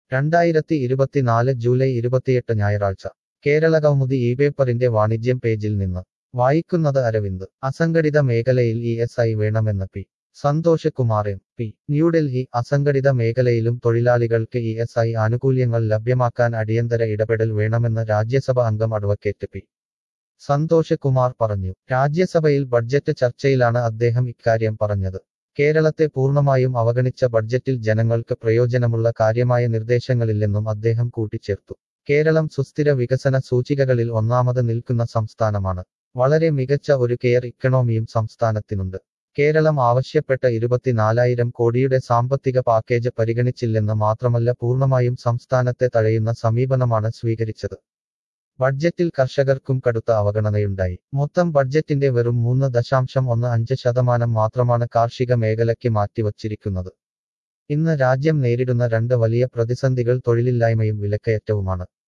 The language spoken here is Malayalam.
രണ്ടായിരത്തി ഇരുപത്തിനാല് ജൂലൈ ഇരുപത്തിയെട്ട് ഞായറാഴ്ച കേരള കൗമുദി ഈ പേപ്പറിന്റെ വാണിജ്യം പേജിൽ നിന്ന് വായിക്കുന്നത് അരവിന്ദ് അസംഘടിത മേഖലയിൽ ഇ എസ് ഐ വേണമെന്ന് P Santhosh Kumar M P New Delhi അസംഘടിത മേഖലയിലും തൊഴിലാളികൾക്ക് ഇ എസ് ഐ ആനുകൂല്യങ്ങൾ ലഭ്യമാക്കാൻ അടിയന്തര ഇടപെടൽ വേണമെന്ന് രാജ്യസഭ അംഗം അഡ്വക്കേറ്റ് പി സന്തോഷ് കുമാർ പറഞ്ഞു രാജ്യസഭയിൽ ബഡ്ജറ്റ് ചർച്ചയിലാണ് അദ്ദേഹം ഇക്കാര്യം പറഞ്ഞത് കേരളത്തെ പൂർണ്ണമായും അവഗണിച്ച ബഡ്ജറ്റിൽ ജനങ്ങൾക്ക് പ്രയോജനമുള്ള കാര്യമായ നിർദ്ദേശങ്ങളില്ലെന്നും അദ്ദേഹം കൂട്ടിച്ചേർത്തു കേരളം സുസ്ഥിര വികസന സൂചികകളിൽ ഒന്നാമത് നിൽക്കുന്ന സംസ്ഥാനമാണ് വളരെ മികച്ച ഒരു കെയർ ഇക്കണോമിയും സംസ്ഥാനത്തിനുണ്ട് കേരളം ആവശ്യപ്പെട്ട ഇരുപത്തിനാലായിരം കോടിയുടെ സാമ്പത്തിക പാക്കേജ് പരിഗണിച്ചില്ലെന്ന് മാത്രമല്ല പൂർണ്ണമായും സംസ്ഥാനത്തെ തഴയുന്ന സമീപനമാണ് സ്വീകരിച്ചത് ബഡ്ജറ്റിൽ കർഷകർക്കും കടുത്ത അവഗണനയുണ്ടായി മൊത്തം ബഡ്ജറ്റിന്റെ വെറും മൂന്ന് ദശാംശം ഒന്ന് അഞ്ച് ശതമാനം മാത്രമാണ് കാർഷിക മേഖലയ്ക്ക് മാറ്റിവച്ചിരിക്കുന്നത് ഇന്ന് രാജ്യം നേരിടുന്ന രണ്ട് വലിയ പ്രതിസന്ധികൾ തൊഴിലില്ലായ്മയും വിലക്കയറ്റവുമാണ്